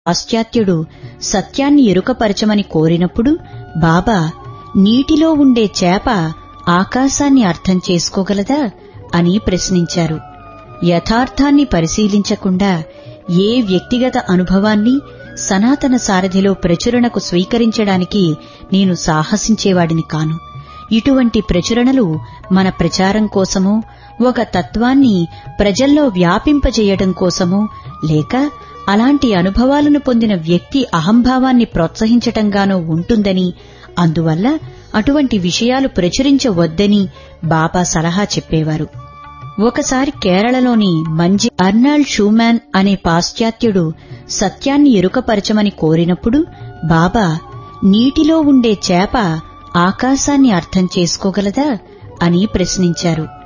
పాశ్చాత్యుడు సత్యాన్ని ఎరుకపరచమని కోరినప్పుడు బాబా నీటిలో ఉండే చేప ఆకాశాన్ని అర్థం చేసుకోగలదా అని ప్రశ్నించారు యథార్థాన్ని పరిశీలించకుండా ఏ వ్యక్తిగత అనుభవాన్ని సనాతన సారథిలో ప్రచురణకు స్వీకరించడానికి నేను సాహసించేవాడిని కాను ఇటువంటి ప్రచురణలు మన ప్రచారం కోసమో ఒక తత్వాన్ని ప్రజల్లో వ్యాపింపజేయడం కోసమో లేక అలాంటి అనుభవాలను పొందిన వ్యక్తి అహంభావాన్ని ప్రోత్సహించటంగానో ఉంటుందని అందువల్ల అటువంటి విషయాలు ప్రచురించవద్దని బాబా సలహా చెప్పేవారు ఒకసారి కేరళలోని మంజి అర్నాల్డ్ షూమాన్ అనే పాశ్చాత్యుడు సత్యాన్ని ఎరుకపరచమని కోరినప్పుడు బాబా నీటిలో ఉండే చేప ఆకాశాన్ని అర్థం చేసుకోగలదా అని ప్రశ్నించారు